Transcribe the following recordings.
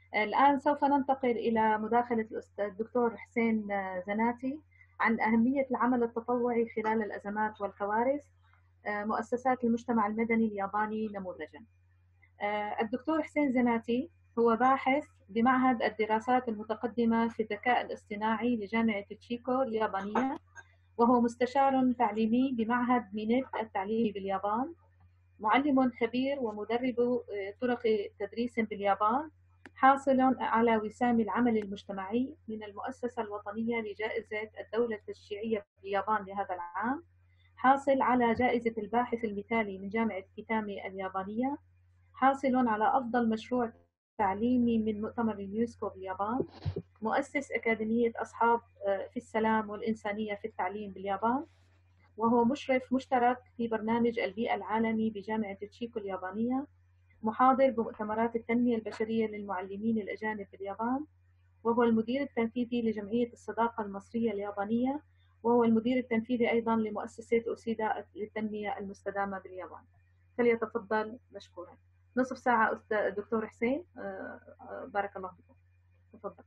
الآن سوف ننتقل إلى مداخلة الأستاذ الدكتور حسين زناتي عن أهمية العمل التطوعي خلال الأزمات والكوارث مؤسسات المجتمع المدني الياباني نموذجا الدكتور حسين زناتي هو باحث بمعهد الدراسات المتقدمة في الذكاء الاصطناعي لجامعة تشيكو اليابانية وهو مستشار تعليمي بمعهد مينيت التعليمي باليابان معلم خبير ومدرب طرق تدريس باليابان حاصل على وسام العمل المجتمعي من المؤسسة الوطنية لجائزة الدولة التشريعية باليابان لهذا العام حاصل على جائزة الباحث المثالي من جامعة كيتامي اليابانية حاصل على أفضل مشروع تعليمي من مؤتمر اليونسكو باليابان مؤسس أكاديمية أصحاب في السلام والإنسانية في التعليم باليابان وهو مشرف مشترك في برنامج البيئة العالمي بجامعة تشيكو اليابانية محاضر بمؤتمرات التنمية البشرية للمعلمين الأجانب باليابان وهو المدير التنفيذي لجمعية الصداقة المصرية اليابانية وهو المدير التنفيذي أيضا لمؤسسة أوسيدا للتنمية المستدامة باليابان فليتفضل مشكورا نصف ساعة أستاذ دكتور حسين بارك الله فيكم تفضل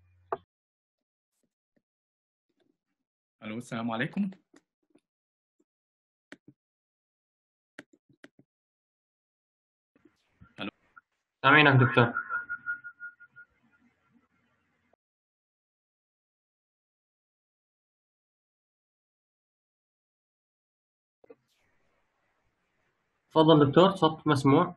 الو السلام عليكم سامعينك دكتور تفضل دكتور صوت مسموع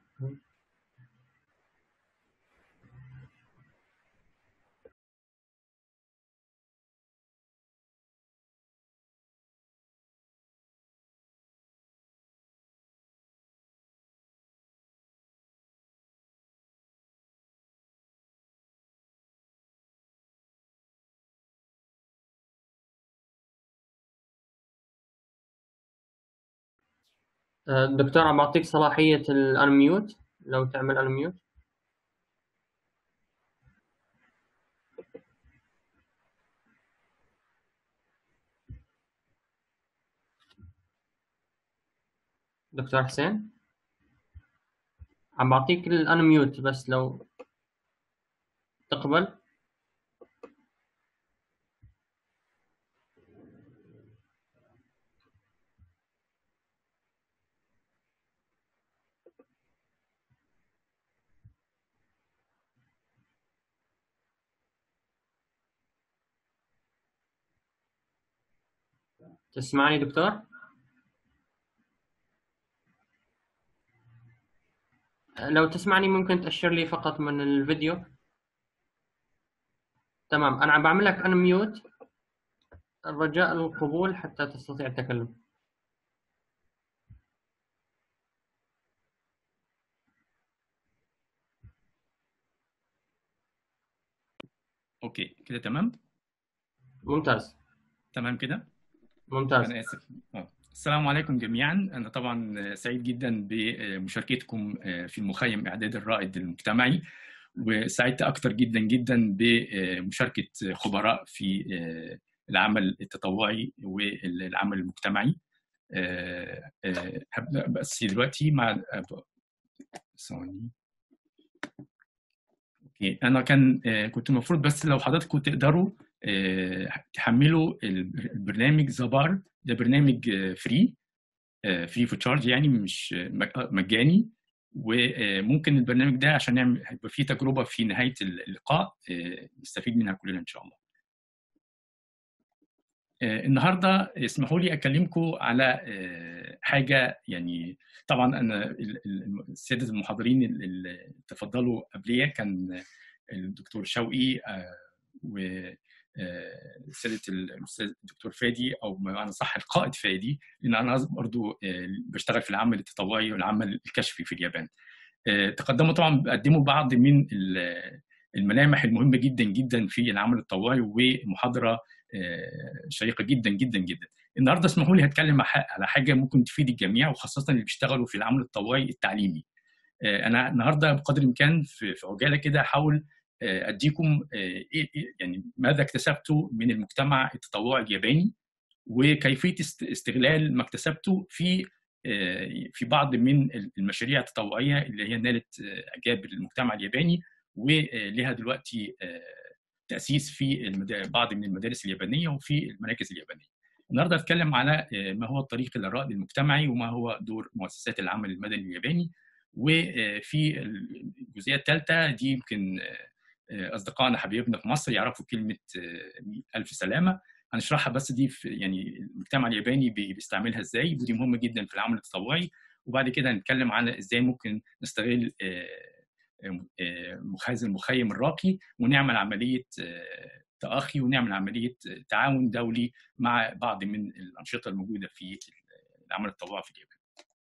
دكتور عم بعطيك صلاحية الانميوت لو تعمل انميوت دكتور حسين عم بعطيك الانميوت بس لو تقبل تسمعني دكتور؟ لو تسمعني ممكن تأشر لي فقط من الفيديو تمام أنا عم بعمل لك أنميوت الرجاء القبول حتى تستطيع التكلم اوكي كده تمام ممتاز تمام كده ممتاز انا اسف آه. السلام عليكم جميعا انا طبعا سعيد جدا بمشاركتكم في المخيم اعداد الرائد المجتمعي وسعدت اكثر جدا جدا بمشاركه خبراء في العمل التطوعي والعمل المجتمعي هبدا بس دلوقتي مع ثواني اوكي انا كان كنت المفروض بس لو حضراتكم تقدروا تحملوا البرنامج زبار ده برنامج فري فري فور تشارج يعني مش مجاني وممكن البرنامج ده عشان نعمل هيبقى فيه تجربه في نهايه اللقاء نستفيد منها كلنا ان شاء الله. النهارده اسمحوا لي اكلمكم على حاجه يعني طبعا انا الساده المحاضرين اللي تفضلوا قبليه كان الدكتور شوقي و سياده الاستاذ الدكتور فادي او بمعنى صح القائد فادي لان انا برضو بشتغل في العمل التطوعي والعمل الكشفي في اليابان. تقدموا طبعا قدموا بعض من الملامح المهمه جدا جدا في العمل التطوعي ومحاضره شيقه جدا جدا جدا. النهارده اسمحوا لي هتكلم على حاجه ممكن تفيد الجميع وخاصه اللي بيشتغلوا في العمل التطوعي التعليمي. انا النهارده بقدر الامكان في عجاله كده احاول اديكم يعني ماذا اكتسبته من المجتمع التطوعي الياباني وكيفيه استغلال ما اكتسبته في في بعض من المشاريع التطوعيه اللي هي نالت اعجاب المجتمع الياباني ولها دلوقتي تاسيس في بعض من المدارس اليابانيه وفي المراكز اليابانيه. النهارده اتكلم على ما هو الطريق الى الرائد المجتمعي وما هو دور مؤسسات العمل المدني الياباني وفي الجزئيه الثالثه دي يمكن اصدقائنا حبايبنا في مصر يعرفوا كلمه الف سلامه هنشرحها بس دي في يعني المجتمع الياباني بيستعملها ازاي ودي مهمه جدا في العمل التطوعي وبعد كده هنتكلم على ازاي ممكن نستغل هذا المخيم الراقي ونعمل عمليه تاخي ونعمل عمليه تعاون دولي مع بعض من الانشطه الموجوده في العمل التطوعي في اليابان.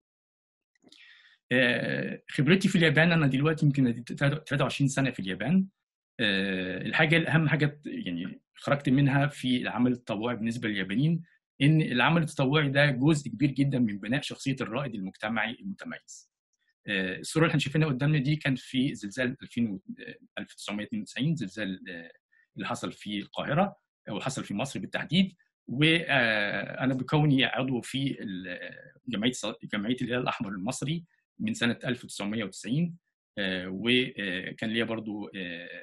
خبرتي في اليابان انا دلوقتي يمكن 23 سنه في اليابان الحاجه الاهم حاجه يعني خرجت منها في العمل التطوعي بالنسبه لليابانيين ان العمل التطوعي ده جزء كبير جدا من بناء شخصيه الرائد المجتمعي المتميز. الصوره اللي احنا شايفينها قدامنا دي كان في زلزال 1992 زلزال اللي حصل في القاهره وحصل في مصر بالتحديد وانا بكوني عضو في جمعيه جمعيه الهلال الاحمر المصري من سنه 1990 وكان ليا برضو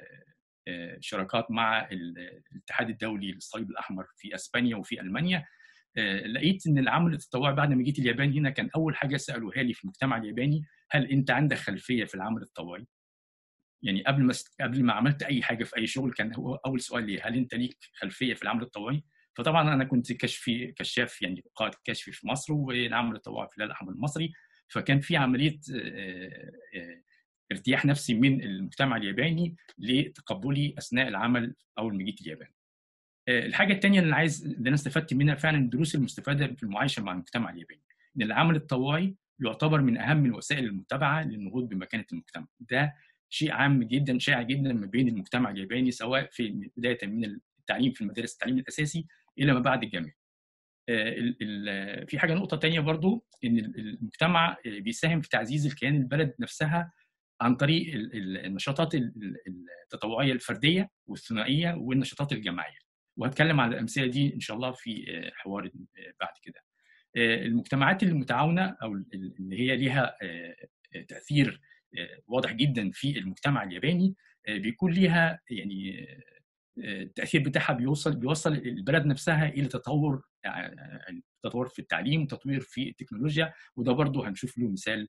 شراكات مع الاتحاد الدولي للصليب الاحمر في اسبانيا وفي المانيا لقيت ان العمل التطوعي بعد ما جيت اليابان هنا كان اول حاجه سالوها لي في المجتمع الياباني هل انت عندك خلفيه في العمل التطوعي؟ يعني قبل ما قبل ما عملت اي حاجه في اي شغل كان هو اول سؤال لي هل انت ليك خلفيه في العمل التطوعي؟ فطبعا انا كنت كشفي كشاف يعني قائد كشفي في مصر والعمل التطوعي في الهلال الاحمر المصري فكان في عمليه ارتياح نفسي من المجتمع الياباني لتقبلي اثناء العمل اول ما جيت اليابان. الحاجه الثانيه اللي عايز اللي انا استفدت منها فعلا الدروس المستفاده في المعايشه مع المجتمع الياباني ان العمل التطوعي يعتبر من اهم الوسائل المتبعه للنهوض بمكانه المجتمع ده شيء عام جدا شائع جدا ما بين المجتمع الياباني سواء في بدايه من التعليم في المدارس التعليم الاساسي الى ما بعد الجامعه في حاجه نقطه ثانيه برضو ان المجتمع بيساهم في تعزيز الكيان البلد نفسها عن طريق النشاطات التطوعيه الفرديه والثنائيه والنشاطات الجماعيه وهتكلم على الامثله دي ان شاء الله في حوار بعد كده المجتمعات المتعاونه او اللي هي ليها تاثير واضح جدا في المجتمع الياباني بيكون ليها يعني التاثير بتاعها بيوصل بيوصل البلد نفسها الى تطور يعني تطور في التعليم وتطوير في التكنولوجيا وده برضه هنشوف له مثال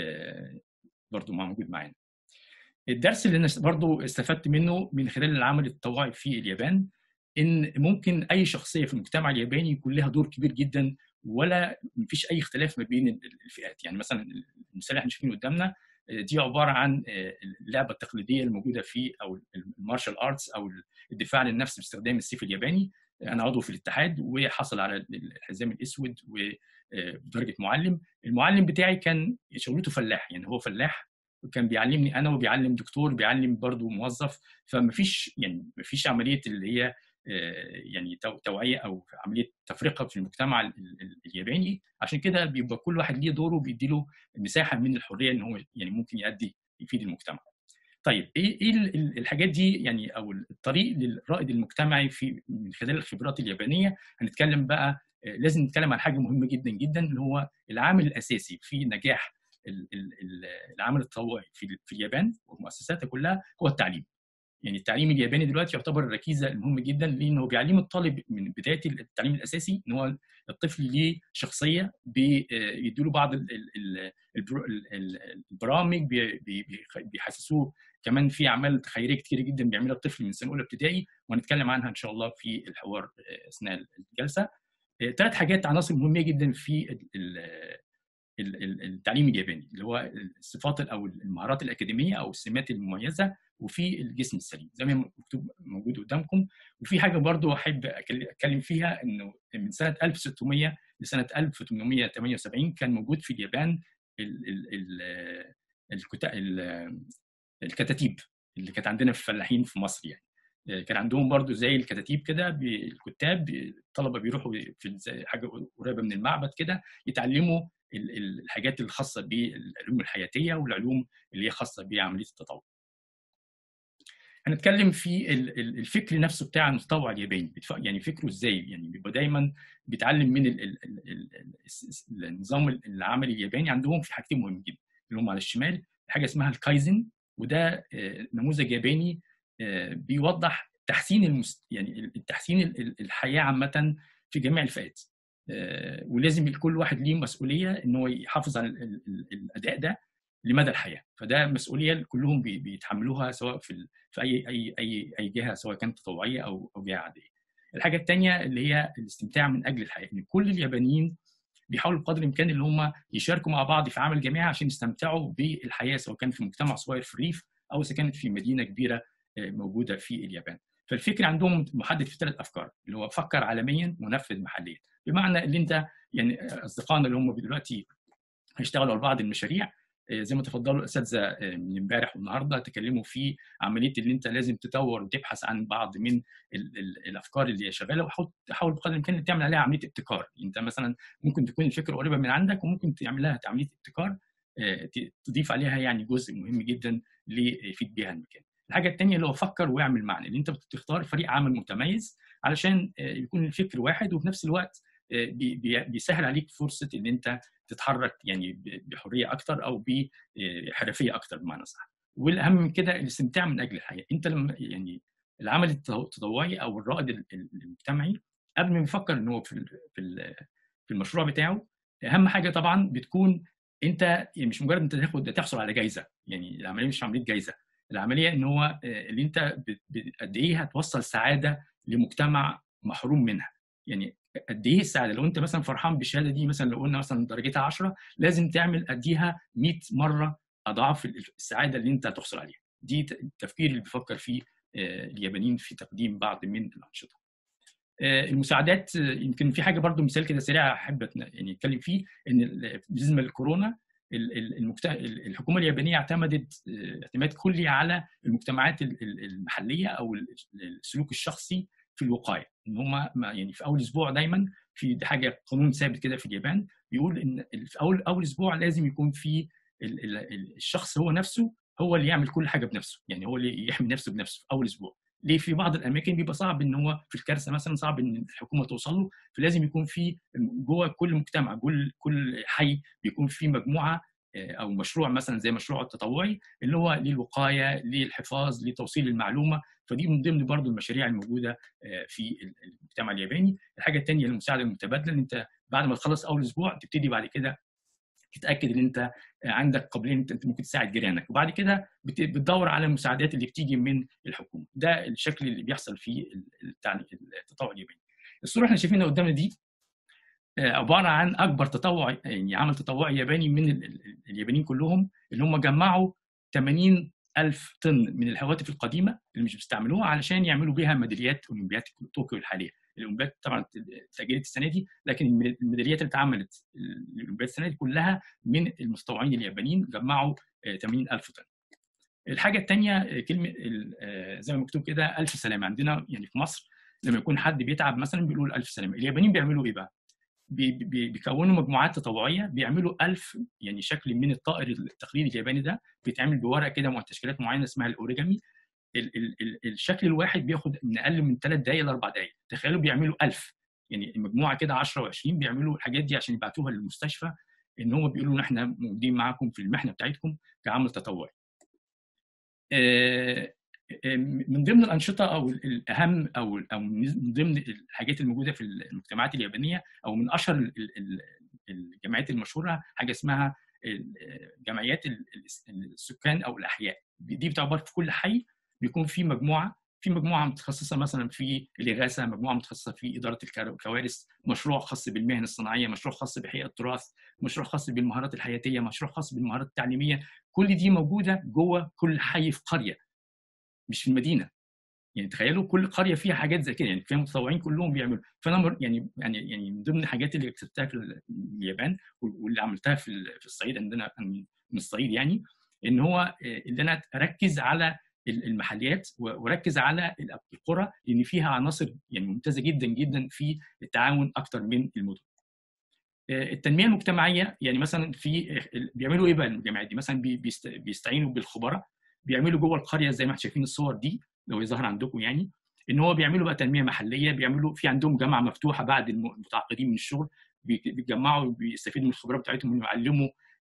برضه موجود معانا الدرس اللي انا برضه استفدت منه من خلال العمل التطوعي في اليابان ان ممكن اي شخصيه في المجتمع الياباني يكون لها دور كبير جدا ولا مفيش اي اختلاف ما بين الفئات يعني مثلا المثال اللي احنا شايفينه قدامنا دي عباره عن اللعبه التقليديه الموجوده في او المارشال ارتس او الدفاع عن النفس باستخدام السيف الياباني انا عضو في الاتحاد وحصل على الحزام الاسود بدرجه معلم المعلم بتاعي كان شغلته فلاح يعني هو فلاح وكان بيعلمني انا وبيعلم دكتور بيعلم برضه موظف فما فيش يعني ما فيش عمليه اللي هي يعني توعيه او عمليه تفرقه في المجتمع الياباني عشان كده بيبقى كل واحد ليه دوره بيديله مساحه من الحريه ان هو يعني ممكن يؤدي يفيد المجتمع. طيب ايه ايه الحاجات دي يعني او الطريق للرائد المجتمعي في من خلال الخبرات اليابانيه هنتكلم بقى لازم نتكلم عن حاجه مهمه جدا جدا اللي هو العامل الاساسي في نجاح العمل التطوعي في في اليابان ومؤسساتها كلها هو التعليم. يعني التعليم الياباني دلوقتي يعتبر الركيزه المهمه جدا لانه بيعلم الطالب من بدايه التعليم الاساسي ان هو الطفل ليه شخصيه بيدوا له بعض البرامج بيحسسوه كمان في اعمال تخيليه كتير جدا بيعملها الطفل من سنه اولى ابتدائي وهنتكلم عنها ان شاء الله في الحوار اثناء الجلسه. ثلاث حاجات عناصر مهمه جدا في التعليم الياباني اللي هو الصفات او المهارات الاكاديميه او السمات المميزه وفي الجسم السليم زي ما مكتوب موجود قدامكم وفي حاجه برضو احب اتكلم فيها انه من سنه 1600 لسنه 1878 كان موجود في اليابان الكتاتيب اللي كانت عندنا في الفلاحين في مصر يعني كان عندهم برضو زي الكتاتيب كده الكتاب الطلبه بيروحوا في حاجه قريبه من المعبد كده يتعلموا الحاجات الخاصه بالعلوم الحياتيه والعلوم اللي هي خاصه بعمليه التطور. هنتكلم في الفكر نفسه بتاع المتطوع الياباني يعني فكره ازاي يعني بيبقى دايما بيتعلم من النظام العملي الياباني عندهم في حاجتين مهمين جدا اللي هم على الشمال حاجه اسمها الكايزن وده نموذج ياباني بيوضح تحسين المس... يعني التحسين الحياه عامه في جميع الفئات ولازم كل واحد ليه مسؤوليه ان هو يحافظ على الاداء ده لمدى الحياه فده مسؤوليه كلهم بيتحملوها سواء في في اي اي اي اي جهه سواء كانت تطوعيه او او جهه عاديه الحاجه الثانيه اللي هي الاستمتاع من اجل الحياه ان كل اليابانيين بيحاولوا بقدر الامكان ان هم يشاركوا مع بعض في عمل جماعي عشان يستمتعوا بالحياه سواء كان في مجتمع صغير في الريف او اذا كانت في مدينه كبيره موجوده في اليابان فالفكر عندهم محدد في ثلاث افكار اللي هو فكر عالميا ونفذ محليا بمعنى اللي انت يعني اصدقائنا اللي هم دلوقتي هيشتغلوا على بعض المشاريع زي ما تفضلوا الاساتذه من امبارح والنهارده تكلموا في عمليه اللي انت لازم تطور وتبحث عن بعض من ال ال الافكار اللي شغاله وحاول بقدر الامكان تعمل عليها عمليه ابتكار انت مثلا ممكن تكون الفكره قريبه من عندك وممكن تعمل لها عمليه ابتكار تضيف عليها يعني جزء مهم جدا ليفيد بيها المكان الحاجه الثانيه اللي هو فكر واعمل معنا ان انت بتختار فريق عمل متميز علشان يكون الفكر واحد وفي نفس الوقت بيسهل عليك فرصه ان انت تتحرك يعني بحريه اكتر او بحرفيه اكتر بمعنى صح والاهم من كده الاستمتاع من اجل الحياه انت لما يعني العمل التطوعي او الرائد المجتمعي قبل ما يفكر ان هو في في في المشروع بتاعه اهم حاجه طبعا بتكون انت يعني مش مجرد انت تاخد تحصل على جايزه يعني العمليه مش عمليه جايزه العمليه ان هو اللي انت قد ايه هتوصل سعاده لمجتمع محروم منها يعني قد ايه السعاده لو انت مثلا فرحان بالشهاده دي مثلا لو قلنا مثلا درجتها 10 لازم تعمل قديها 100 مره اضعاف السعاده اللي انت هتحصل عليها دي التفكير اللي بيفكر فيه اليابانيين في تقديم بعض من الانشطه المساعدات يمكن في حاجه برضو مثال كده سريع احب يعني اتكلم فيه ان بالنسبه للكورونا الحكومه اليابانيه اعتمدت اعتماد كلي على المجتمعات المحليه او السلوك الشخصي في الوقايه ان هم يعني في اول اسبوع دايما في دي حاجه قانون ثابت كده في اليابان بيقول ان في اول اول اسبوع لازم يكون في الشخص هو نفسه هو اللي يعمل كل حاجه بنفسه يعني هو اللي يحمي نفسه بنفسه في اول اسبوع ليه في بعض الاماكن بيبقى صعب ان هو في الكارثه مثلا صعب ان الحكومه توصل له فلازم يكون في جوه كل مجتمع كل كل حي بيكون في مجموعه او مشروع مثلا زي مشروع التطوعي اللي هو للوقايه للحفاظ لتوصيل المعلومه فدي من ضمن برضو المشاريع الموجوده في المجتمع الياباني الحاجه الثانيه المساعده المتبادله ان انت بعد ما تخلص اول اسبوع تبتدي بعد كده تتاكد ان انت عندك قابليه انت ممكن تساعد جيرانك وبعد كده بتدور على المساعدات اللي بتيجي من الحكومه ده الشكل اللي بيحصل في التطوع الياباني الصوره احنا شايفينها قدامنا دي عباره عن اكبر تطوع يعني عمل تطوعي ياباني من اليابانيين كلهم اللي هم جمعوا 80 ألف طن من الهواتف القديمة اللي مش بيستعملوها علشان يعملوا بيها ميداليات أولمبياد طوكيو الحالية الأولمبياد طبعا اتأجلت السنة دي لكن الميداليات اللي اتعملت الأولمبياد السنة دي كلها من المتطوعين اليابانيين جمعوا 80 ألف طن الحاجة الثانية كلمة زي ما مكتوب كده ألف سلامة عندنا يعني في مصر لما يكون حد بيتعب مثلا بيقولوا ألف سلامة اليابانيين بيعملوا إيه بقى؟ بيكونوا مجموعات تطوعيه بيعملوا ألف يعني شكل من الطائر التقليدي الياباني ده بيتعمل بورقه كده مع تشكيلات معينه اسمها الاوريجامي ال ال ال الشكل الواحد بياخد من اقل من ثلاث دقائق لاربع دقائق تخيلوا بيعملوا ألف يعني المجموعه كده 10 و20 بيعملوا الحاجات دي عشان يبعتوها للمستشفى ان هم بيقولوا احنا موجودين معاكم في المحنه بتاعتكم كعمل تطوعي. من ضمن الانشطه او الاهم او او من ضمن الحاجات الموجوده في المجتمعات اليابانيه او من اشهر الجمعيات المشهوره حاجه اسمها جمعيات السكان او الاحياء دي بتعبر في كل حي بيكون في مجموعه في مجموعه متخصصه مثلا في الاغاثه مجموعه متخصصه في اداره الكوارث مشروع خاص بالمهن الصناعيه مشروع خاص بحقيقه التراث مشروع خاص بالمهارات الحياتيه مشروع خاص بالمهارات التعليميه كل دي موجوده جوه كل حي في قريه مش في المدينه يعني تخيلوا كل قريه فيها حاجات زي كده يعني فيها متطوعين كلهم بيعملوا فانا يعني يعني يعني من ضمن الحاجات اللي اكتسبتها في اليابان واللي عملتها في في الصعيد عندنا من الصعيد يعني ان هو ان انا اركز على المحليات واركز على القرى لان فيها عناصر يعني ممتازه جدا جدا في التعاون اكتر من المدن. التنميه المجتمعيه يعني مثلا في بيعملوا ايه بقى الجامعات دي؟ مثلا بيستعينوا بالخبراء بيعملوا جوه القريه زي ما احنا شايفين الصور دي لو يظهر عندكم يعني ان هو بيعملوا بقى تنميه محليه بيعملوا في عندهم جامعه مفتوحه بعد المتعاقدين من الشغل بيتجمعوا بيستفيدوا من الخبرات بتاعتهم انه يعلموا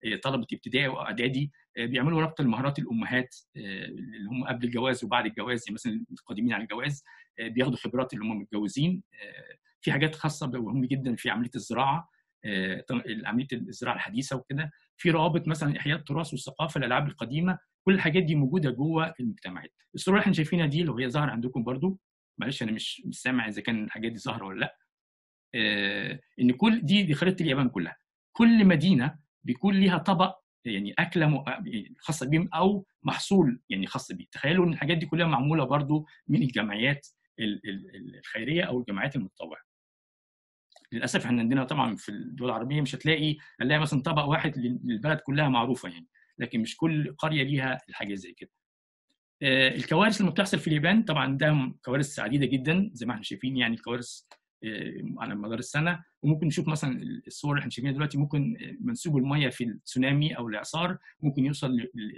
طلبه ابتدائي واعدادي بيعملوا ربط المهارات الامهات اللي هم قبل الجواز وبعد الجواز يعني مثلا القادمين على الجواز بياخدوا خبرات اللي هم متجوزين في حاجات خاصه مهمه جدا في عمليه الزراعه عمليه الزراعه الحديثه وكده في روابط مثلا احياء التراث والثقافه الالعاب القديمه كل الحاجات دي موجوده جوه المجتمعات الصوره اللي احنا شايفينها دي لو هي ظاهره عندكم برضو معلش انا مش مش سامع اذا كان الحاجات دي ظاهره ولا لا آه ان كل دي دي خريطه اليابان كلها كل مدينه بيكون ليها طبق يعني اكله خاصه بيهم او محصول يعني خاص بيه تخيلوا ان الحاجات دي كلها معموله برضو من الجمعيات الخيريه او الجمعيات المتطوعه للاسف احنا عندنا طبعا في الدول العربيه مش هتلاقي هنلاقي مثلا طبق واحد للبلد كلها معروفه يعني لكن مش كل قريه ليها الحاجه زي كده الكوارث اللي بتحصل في اليابان طبعا ده كوارث عديده جدا زي ما احنا شايفين يعني الكوارث على مدار السنه وممكن نشوف مثلا الصور اللي احنا شايفينها دلوقتي ممكن منسوب الميه في التسونامي او الاعصار ممكن يوصل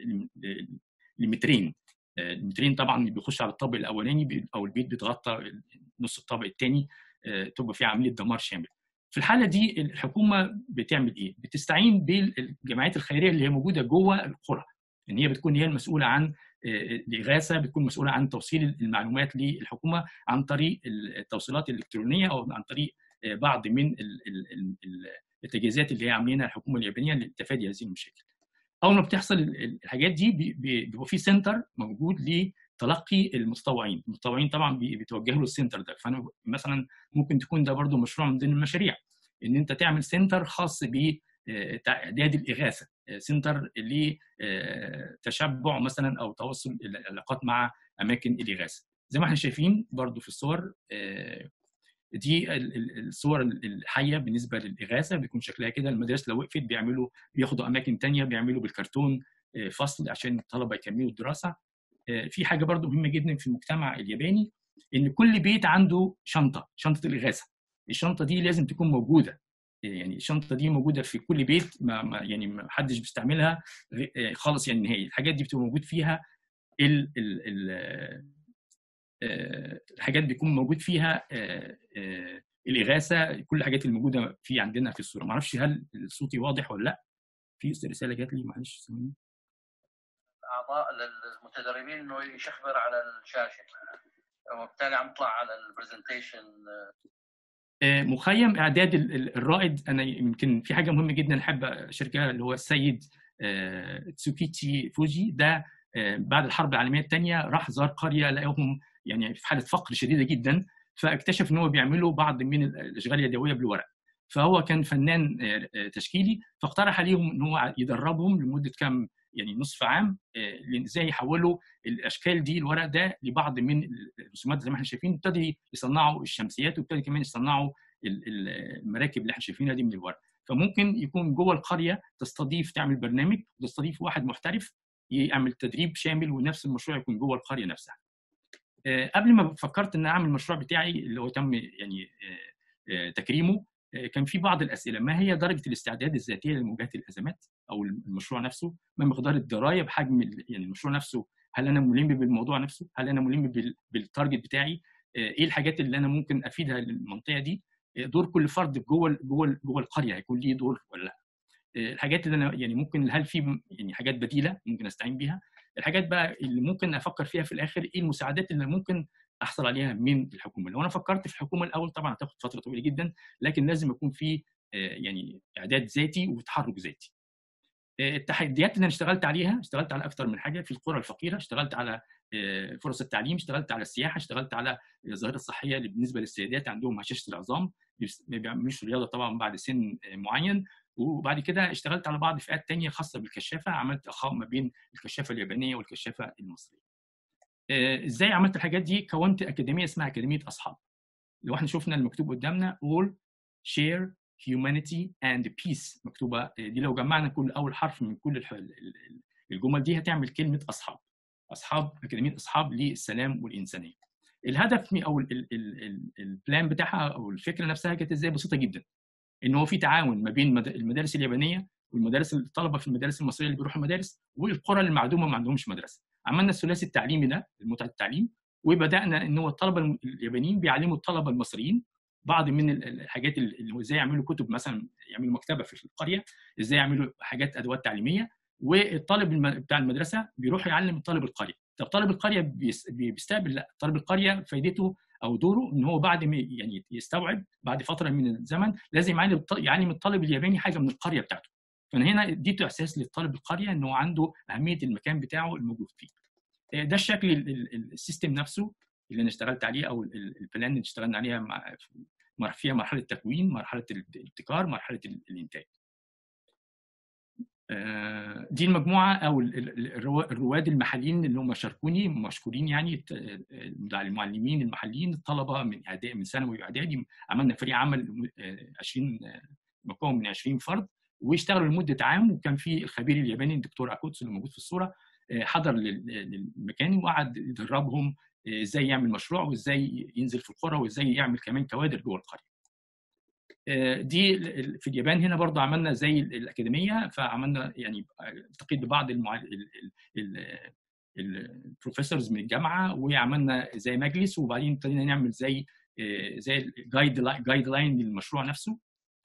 لمترين المترين طبعا بيخش على الطابق الاولاني او البيت بيتغطى نص الطابق الثاني تبقى في عمليه دمار شامل في الحاله دي الحكومه بتعمل ايه بتستعين بالجمعيات الخيريه اللي هي موجوده جوه القرى ان هي بتكون هي المسؤوله عن الاغاثه بتكون مسؤوله عن توصيل المعلومات للحكومه عن طريق التوصيلات الالكترونيه او عن طريق بعض من التجهيزات اللي هي عاملينها الحكومه اليابانيه لتفادي هذه المشاكل. اول ما بتحصل الحاجات دي بيبقى في سنتر موجود لتلقي المتطوعين، المتطوعين طبعا بيتوجهوا للسنتر ده فانا مثلا ممكن تكون ده برضو مشروع من ضمن المشاريع ان انت تعمل سنتر خاص ب اعداد الاغاثه سنتر لتشبع مثلا او توصل العلاقات مع اماكن الاغاثه زي ما احنا شايفين برضو في الصور دي الصور الحيه بالنسبه للاغاثه بيكون شكلها كده المدارس لو وقفت بيعملوا بياخدوا اماكن تانية بيعملوا بالكرتون فصل عشان الطلبه يكملوا الدراسه في حاجه برضو مهمه جدا في المجتمع الياباني ان كل بيت عنده شنطه شنطه الاغاثه الشنطه دي لازم تكون موجوده يعني الشنطه دي موجوده في كل بيت ما, ما يعني ما حدش بيستعملها خالص يعني نهائي الحاجات دي بتبقى موجود فيها ال ال ال الحاجات بيكون موجود فيها الاغاثه كل الحاجات اللي موجوده في عندنا في الصوره ما اعرفش هل صوتي واضح ولا لا في رساله جات لي معلش ثواني اعضاء للمتدربين انه يشخبر على الشاشه وبالتالي عم يطلع على البرزنتيشن مخيم اعداد الرائد انا يمكن في حاجه مهمه جدا احب اشاركها اللي هو السيد تسوكيتشي فوجي ده بعد الحرب العالميه الثانيه راح زار قريه لقاهم يعني في حاله فقر شديده جدا فاكتشف ان هو بيعملوا بعض من الاشغال اليدويه بالورق فهو كان فنان تشكيلي فاقترح عليهم ان هو يدربهم لمده كام يعني نصف عام ازاي يحولوا الاشكال دي الورق ده لبعض من الرسومات زي ما احنا شايفين ابتدوا يصنعوا الشمسيات وابتدوا كمان يصنعوا المراكب اللي احنا شايفينها دي من الورق فممكن يكون جوه القريه تستضيف تعمل برنامج وتستضيف واحد محترف يعمل تدريب شامل ونفس المشروع يكون جوه القريه نفسها قبل ما فكرت ان اعمل المشروع بتاعي اللي هو تم يعني تكريمه كان في بعض الاسئله ما هي درجه الاستعداد الذاتيه لمواجهه الازمات او المشروع نفسه ما مقدار الدرايه بحجم يعني المشروع نفسه هل انا ملم بالموضوع نفسه هل انا ملم بالتارجت بتاعي ايه الحاجات اللي انا ممكن افيدها للمنطقه دي دور كل فرد جوه جوه جوه القريه هيكون ليه دور ولا لا الحاجات اللي انا يعني ممكن هل في يعني حاجات بديله ممكن استعين بيها الحاجات بقى اللي ممكن افكر فيها في الاخر ايه المساعدات اللي ممكن احصل عليها من الحكومه لو انا فكرت في الحكومه الاول طبعا هتاخد فتره طويله جدا لكن لازم يكون في يعني اعداد ذاتي وتحرك ذاتي التحديات اللي انا اشتغلت عليها اشتغلت على اكثر من حاجه في القرى الفقيره اشتغلت على فرص التعليم اشتغلت على السياحه اشتغلت على الظاهره الصحيه اللي بالنسبه للسيدات عندهم هشاشه العظام ما بيعملوش رياضه طبعا بعد سن معين وبعد كده اشتغلت على بعض فئات تانية خاصه بالكشافه عملت اخاء ما بين الكشافه اليابانيه والكشافه المصريه ازاي عملت الحاجات دي كونت اكاديميه اسمها اكاديميه اصحاب لو احنا شفنا المكتوب قدامنا all share humanity and peace مكتوبه دي لو جمعنا كل اول حرف من كل الجمل دي هتعمل كلمه اصحاب اصحاب اكاديميه اصحاب للسلام والانسانيه الهدف او البلان بتاعها او الفكره نفسها كانت ازاي بسيطه جدا ان هو في تعاون ما بين المدارس اليابانيه والمدارس الطلبه في المدارس المصريه اللي بيروحوا المدارس والقرى المعدومه ما عندهمش مدرسه عملنا الثلاثي التعليمي ده المتعه التعليم وبدانا ان هو الطلبه اليابانيين بيعلموا الطلبه المصريين بعض من الحاجات اللي هو ازاي يعملوا كتب مثلا يعملوا مكتبه في القريه ازاي يعملوا حاجات ادوات تعليميه والطالب بتاع المدرسه بيروح يعلم الطالب القريه طب طالب القريه بيستقبل لا طالب القريه فايدته او دوره ان هو بعد ما يعني يستوعب بعد فتره من الزمن لازم يعلم يعلم الطالب الياباني حاجه من القريه بتاعته فانا هنا اديت احساس للطالب القريه ان هو عنده اهميه المكان بتاعه الموجود فيه ده الشكل السيستم نفسه اللي انا اشتغلت عليه او البلان اللي اشتغلنا عليها مع فيها مرحله تكوين مرحله الابتكار مرحله الانتاج دي المجموعه او الرواد المحليين اللي هم شاركوني مشكورين يعني المعلمين المحليين الطلبه من اعدادي من ثانوي واعدادي عملنا فريق عمل 20 مكون من 20 فرد واشتغلوا لمده عام وكان في الخبير الياباني الدكتور اكوتسو اللي موجود في الصوره حضر للمكان وقعد يدربهم ازاي يعمل مشروع وازاي ينزل في القرى وازاي يعمل كمان كوادر جوه القريه. دي في اليابان هنا برضو عملنا زي الاكاديميه فعملنا يعني التقيت ببعض البروفيسورز من الجامعه وعملنا زي مجلس وبعدين ابتدينا نعمل زي زي جايد جايد لاين للمشروع نفسه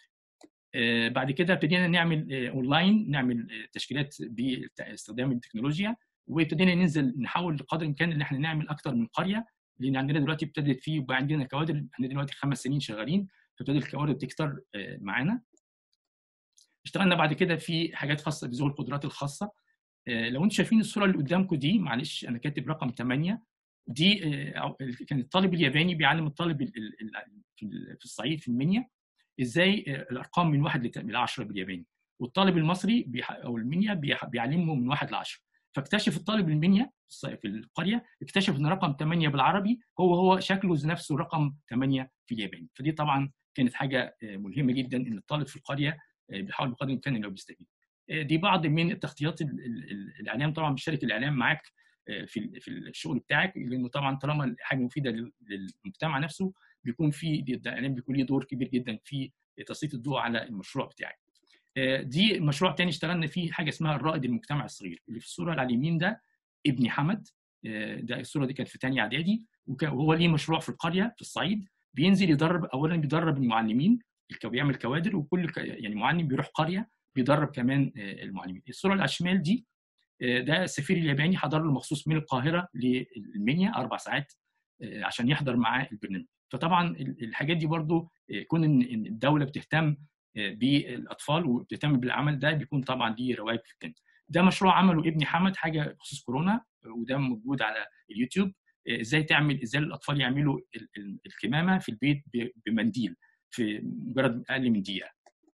بعد كده ابتدينا نعمل اونلاين نعمل تشكيلات باستخدام التكنولوجيا وابتدينا ننزل نحاول بقدر الامكان ان احنا نعمل اكتر من قريه لان عندنا دلوقتي ابتدت في يبقى عندنا كوادر احنا دلوقتي خمس سنين شغالين فابتدت الكوادر تكتر معانا اشتغلنا بعد كده في حاجات خاصه بذوي القدرات الخاصه لو انتم شايفين الصوره اللي قدامكم دي معلش انا كاتب رقم 8 دي كان الطالب الياباني بيعلم الطالب في الصعيد في المنيا ازاي الارقام من 1 ل 10 بالياباني والطالب المصري او المنيا بيعلمهم من 1 ل 10 فاكتشف الطالب المنيا في القريه اكتشف ان رقم 8 بالعربي هو هو شكله نفسه رقم 8 في الياباني فدي طبعا كانت حاجه ملهمه جدا ان الطالب في القريه بيحاول بقدر الامكان انه بيستفيد دي بعض من التغطيات الاعلام طبعا بيشارك الاعلام معاك في في الشغل بتاعك لانه طبعا طالما حاجه مفيده للمجتمع نفسه بيكون في الاعلام بيكون له دور كبير جدا في تسليط الضوء على المشروع بتاعك. دي مشروع تاني اشتغلنا فيه حاجه اسمها الرائد المجتمع الصغير اللي في الصوره اللي على اليمين ده ابني حمد ده الصوره دي كانت في ثانيه اعدادي وهو ليه مشروع في القريه في الصعيد بينزل يدرب اولا بيدرب المعلمين بيعمل كوادر وكل يعني معلم بيروح قريه بيدرب كمان المعلمين الصوره اللي على الشمال دي ده السفير الياباني حضر له مخصوص من القاهره للمنيا اربع ساعات عشان يحضر معاه البرنامج فطبعا الحاجات دي برضو كون ان الدوله بتهتم بالاطفال وبتهتم بالعمل ده بيكون طبعا ليه رواج جدا ده مشروع عمله ابني حمد حاجه بخصوص كورونا وده موجود على اليوتيوب ازاي تعمل ازاي الاطفال يعملوا الكمامه في البيت بمنديل في مجرد اقل من دقيقه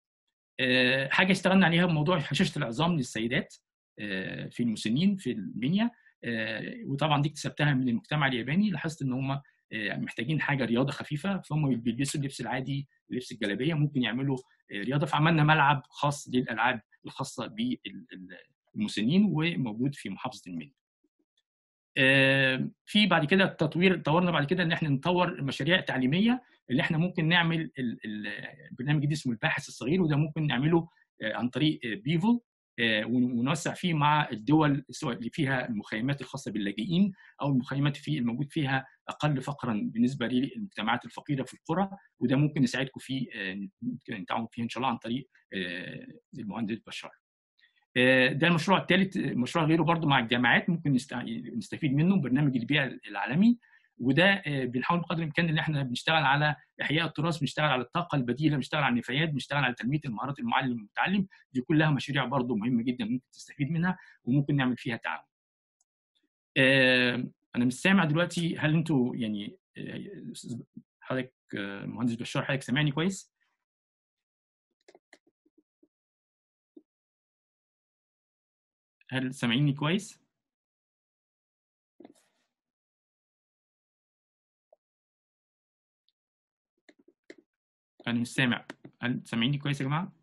حاجه اشتغلنا عليها موضوع هشاشه العظام للسيدات في المسنين في المنيا وطبعا دي اكتسبتها من المجتمع الياباني لاحظت ان هم محتاجين حاجه رياضه خفيفه فهم بيلبسوا اللبس العادي لبس الجلابيه ممكن يعملوا رياضه فعملنا ملعب خاص للالعاب الخاصه بالمسنين وموجود في محافظه المنيا. في بعد كده التطوير طورنا بعد كده ان احنا نطور مشاريع تعليميه اللي احنا ممكن نعمل البرنامج دي اسمه الباحث الصغير وده ممكن نعمله عن طريق بيفل ونوسع فيه مع الدول سواء اللي فيها المخيمات الخاصه باللاجئين او المخيمات في الموجود فيها اقل فقرا بالنسبه للمجتمعات الفقيره في القرى وده ممكن يساعدكم فيه ممكن نتعاون فيه ان شاء الله عن طريق المهندس بشار. ده المشروع الثالث مشروع غيره برضه مع الجامعات ممكن نستفيد منه برنامج البيئه العالمي وده بنحاول بقدر الامكان ان احنا بنشتغل على احياء التراث بنشتغل على الطاقه البديله بنشتغل على النفايات بنشتغل على تنميه المهارات المعلم والمتعلم دي كلها مشاريع برضه مهمه جدا ممكن تستفيد منها وممكن نعمل فيها تعاون انا مش سامع دلوقتي هل انتوا يعني حضرتك مهندس بشار حضرتك سامعني كويس هل سامعيني كويس انا مش سامع هل سامعيني كويس يا جماعه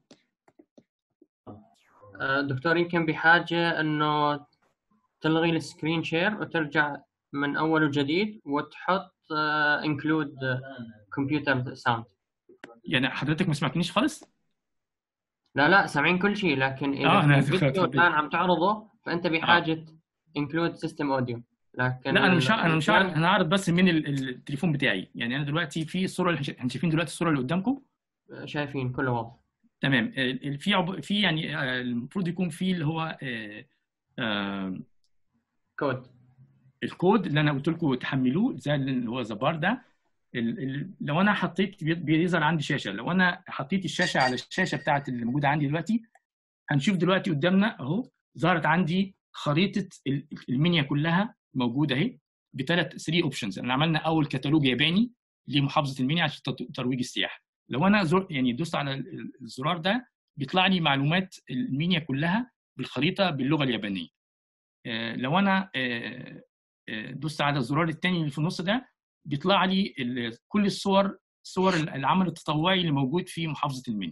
دكتور يمكن بحاجه انه تلغي السكرين شير وترجع من اول وجديد وتحط انكلود كمبيوتر ساوند يعني حضرتك ما سمعتنيش خالص لا لا سامعين كل شيء لكن اذا آه، أنا الفيديو الان عم تعرضه فانت بحاجه انكلود سيستم اوديو لكن لا انا مش ه- انا مش هعرض الآن انا هعرض بس من ال- التليفون بتاعي يعني انا دلوقتي في الصوره اللي احنا شايفين دلوقتي الصوره اللي قدامكم شايفين كله واضح تمام ال- ال- في عب... في يعني آه، المفروض يكون في اللي هو آه، آه، كود الكود اللي انا قلت لكم تحملوه زي اللي هو زبار ده ال... ال... لو انا حطيت بي- بيظهر عندي شاشه لو انا حطيت الشاشه على الشاشه بتاعت اللي موجوده عندي دلوقتي هنشوف دلوقتي قدامنا اهو ظهرت عندي خريطه ال- المنيا كلها موجوده اهي بثلاث 3 اوبشنز انا عملنا اول كتالوج ياباني لمحافظه المنيا عشان تط- ترويج السياحه لو انا زر يعني دوست على ال- الزرار ده بيطلع لي معلومات المنيا كلها بالخريطه باللغه اليابانيه آه، لو انا آه، آه، دوست على الزرار الثاني اللي في النص ده بيطلع لي ال- كل الصور صور العمل التطوعي اللي موجود في محافظه المنيا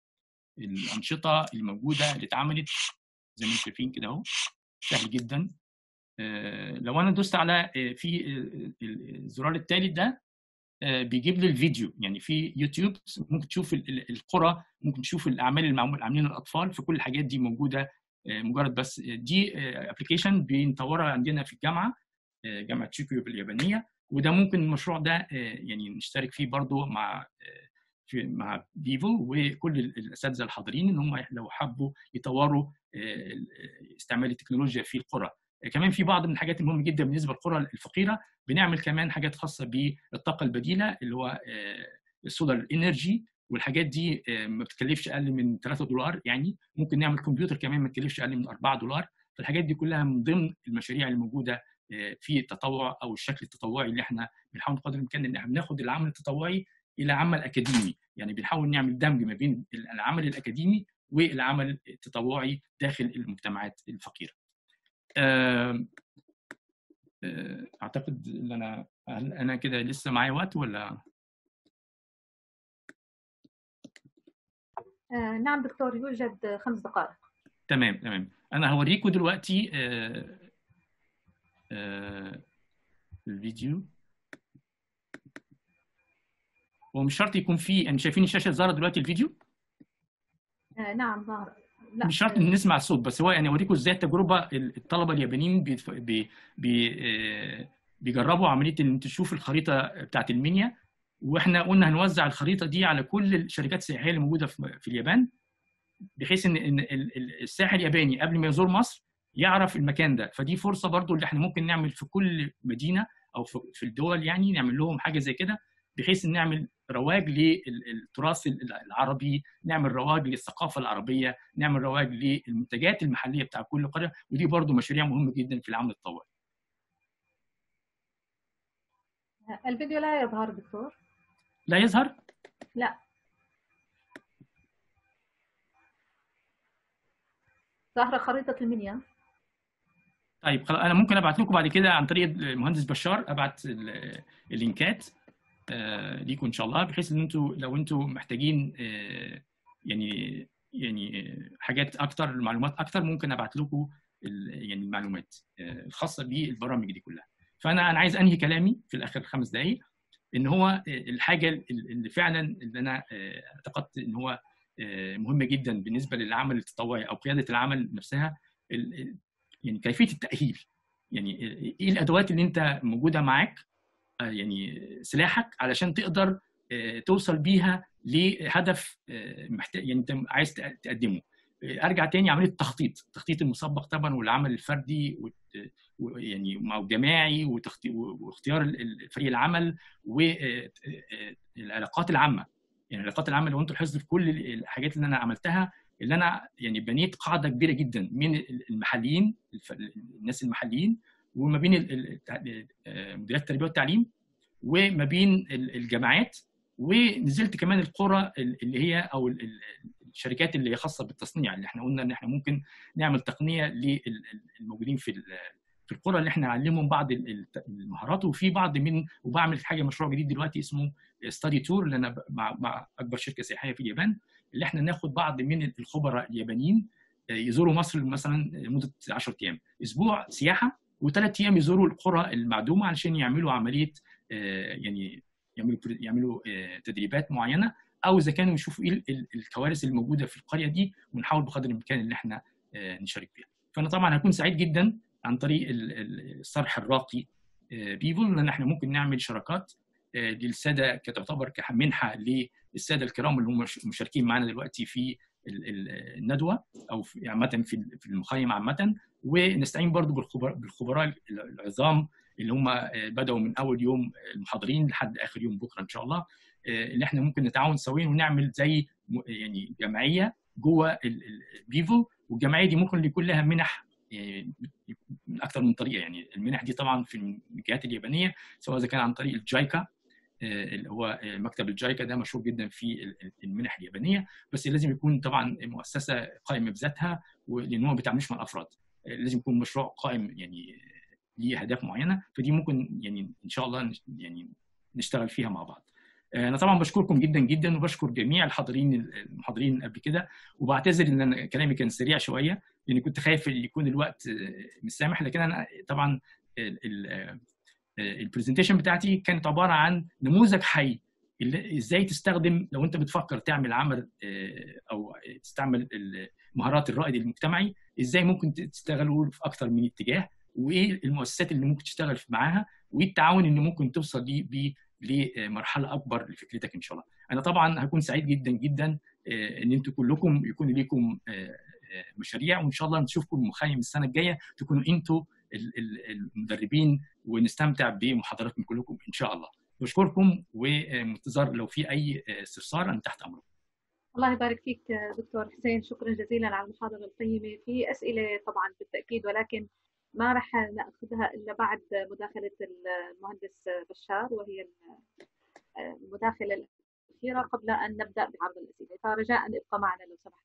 الانشطه اللي موجوده اللي اتعملت زي ما انتم شايفين كده اهو سهل جدا آه، لو انا دوست على آه، في آه، الزرار الثالث ده آه، بيجيب لي الفيديو يعني في يوتيوب ممكن تشوف ال- ال- القرى ممكن تشوف الاعمال اللي معمول عاملين الاطفال في كل الحاجات دي موجوده آه، مجرد بس دي ابلكيشن بنطورها عندنا في الجامعه آه، جامعه تشيكيو اليابانيه وده ممكن المشروع ده آه، يعني نشترك فيه برضو مع آه، في مع فيفو وكل ال- الاساتذه الحاضرين ان هم لو حبوا يطوروا آه، استعمال التكنولوجيا في القرى آه، كمان في بعض من الحاجات المهمه جدا بالنسبه للقرى الفقيره بنعمل كمان حاجات خاصه بالطاقه البديله اللي هو السولار انرجي والحاجات دي آه، ما بتكلفش اقل من 3 دولار يعني ممكن نعمل كمبيوتر كمان ما تكلفش اقل من 4 دولار فالحاجات دي كلها من ضمن المشاريع اللي موجوده آه، في التطوع او الشكل التطوعي اللي احنا بنحاول بقدر الامكان ان احنا بناخد العمل التطوعي الى عمل اكاديمي يعني بنحاول نعمل دمج ما بين العمل الاكاديمي والعمل التطوعي داخل المجتمعات الفقيره. آم، آه، اعتقد ان انا هل انا كده لسه معايا وقت ولا آه، نعم دكتور يوجد خمس دقائق تمام تمام انا هوريكم دلوقتي آه، آه، الفيديو هو مش شرط يكون فيه يعني شايفين الشاشه ظاهره دلوقتي الفيديو آه، نعم ظهر لا مش شرط آه، ان نسمع الصوت بس هو يعني اوريكم ازاي التجربه الطلبه اليابانيين بيتف- بي بي آه، بيجربوا عمليه ان تشوف الخريطه بتاعت المنيا واحنا قلنا هنوزع الخريطه دي على كل الشركات السياحيه اللي موجوده في في اليابان بحيث ان ان ال- ال- السائح الياباني قبل ما يزور مصر يعرف المكان ده فدي فرصه برضو اللي احنا ممكن نعمل في كل مدينه او في في الدول يعني نعمل لهم حاجه زي كده بحيث ان نعمل رواج للتراث العربي نعمل رواج للثقافه العربيه نعمل رواج للمنتجات المحليه بتاع كل قريه ودي برضو مشاريع مهمه جدا في العمل التطوعي الفيديو لا يظهر دكتور لا يظهر لا ظاهرة خريطة المنيا طيب خلاص انا ممكن ابعت لكم بعد كده عن طريق المهندس بشار ابعت ال- اللينكات آه، ليكم ان شاء الله بحيث ان انتوا لو انتوا محتاجين آه، يعني يعني آه، حاجات اكتر معلومات اكتر ممكن ابعت لكم ال- يعني المعلومات آه، الخاصه بالبرامج دي كلها فانا انا عايز انهي كلامي في الاخر خمس دقائق ان هو آه، الحاجه اللي فعلا اللي انا آه، اعتقدت ان هو آه، مهمه جدا بالنسبه للعمل التطوعي او قياده العمل نفسها ال- ال- يعني كيفيه التاهيل يعني ايه الادوات اللي انت موجوده معاك آه، يعني سلاحك علشان تقدر آه، توصل بيها لهدف آه، محتاج يعني انت عايز تق- تقدمه آه، ارجع تاني عمليه التخطيط التخطيط المسبق طبعا والعمل الفردي والت- ويعني مع الجماعي وتخطي- واختيار ال- ال- فريق العمل والعلاقات العامه يعني العلاقات العامه لو انتوا لاحظتوا في كل الحاجات اللي انا عملتها اللي انا يعني بنيت قاعده كبيره جدا من المحليين الف- الناس المحليين وما بين ال- ال- التع- آه، مديريات التربيه والتعليم وما بين ال- الجامعات ونزلت كمان القرى ال- اللي هي او ال- ال- الشركات اللي هي خاصه بالتصنيع اللي احنا قلنا ان احنا ممكن نعمل تقنيه للموجودين في ال- في القرى اللي احنا نعلمهم بعض ال- ال- المهارات وفي بعض من وبعمل حاجه مشروع جديد دلوقتي اسمه ستادي تور اللي انا ب- مع مع اكبر شركه سياحيه في اليابان اللي احنا ناخد بعض من الخبراء اليابانيين آه، يزوروا مصر مثلا لمده 10 ايام اسبوع سياحه وثلاث ايام يزوروا القرى المعدومه علشان يعملوا عمليه آه، يعني يعملوا يعملوا آه، تدريبات معينه او اذا كانوا يشوفوا ايه ال- ال- الكوارث اللي موجوده في القريه دي ونحاول بقدر الامكان ان احنا آه، نشارك فيها. فانا طبعا هكون سعيد جدا عن طريق الصرح الراقي بيفول لان احنا ممكن نعمل شراكات للساده كتعتبر كمنحه للساده الكرام اللي هم مشاركين معنا دلوقتي في الندوه او عامه في المخيم عامه ونستعين برضو بالخبراء العظام اللي هم بداوا من اول يوم المحاضرين لحد اخر يوم بكره ان شاء الله اللي احنا ممكن نتعاون سويا ونعمل زي يعني جمعيه جوه البيفو والجمعيه دي ممكن يكون لها منح من اكثر من طريقه يعني المنح دي طبعا في الجهات اليابانيه سواء اذا كان عن طريق الجايكا اللي هو مكتب الجايكا ده مشهور جدا في المنح اليابانيه بس لازم يكون طبعا مؤسسه قائمه بذاتها لان هو ما بيتعاملش مع الافراد لازم يكون مشروع قائم يعني ليه اهداف معينه فدي ممكن يعني ان شاء الله يعني نشتغل فيها مع بعض. انا طبعا بشكركم جدا جدا وبشكر جميع الحاضرين المحاضرين قبل كده وبعتذر ان انا كلامي كان سريع شويه لاني كنت خايف يكون الوقت مش سامح لكن انا طبعا البرزنتيشن بتاعتي كانت عباره عن نموذج حي ازاي تستخدم لو انت بتفكر تعمل عمل او تستعمل مهارات الرائد المجتمعي ازاي ممكن تشتغلوا في اكثر من اتجاه وايه المؤسسات اللي ممكن تشتغل معاها وايه التعاون اللي ممكن توصل ليه لمرحله اكبر لفكرتك ان شاء الله. انا طبعا هكون سعيد جدا جدا ان انتم كلكم يكون ليكم مشاريع وان شاء الله نشوفكم المخيم السنه الجايه تكونوا انتم المدربين ونستمتع بمحاضراتكم كلكم ان شاء الله. بشكركم ومنتظر لو في اي استفسار انا تحت امركم. الله يبارك فيك دكتور حسين شكرا جزيلا على المحاضره القيمه في اسئله طبعا بالتاكيد ولكن ما راح ناخذها الا بعد مداخله المهندس بشار وهي المداخله الاخيره قبل ان نبدا بعرض الاسئله فرجاء ابقى معنا لو سمحت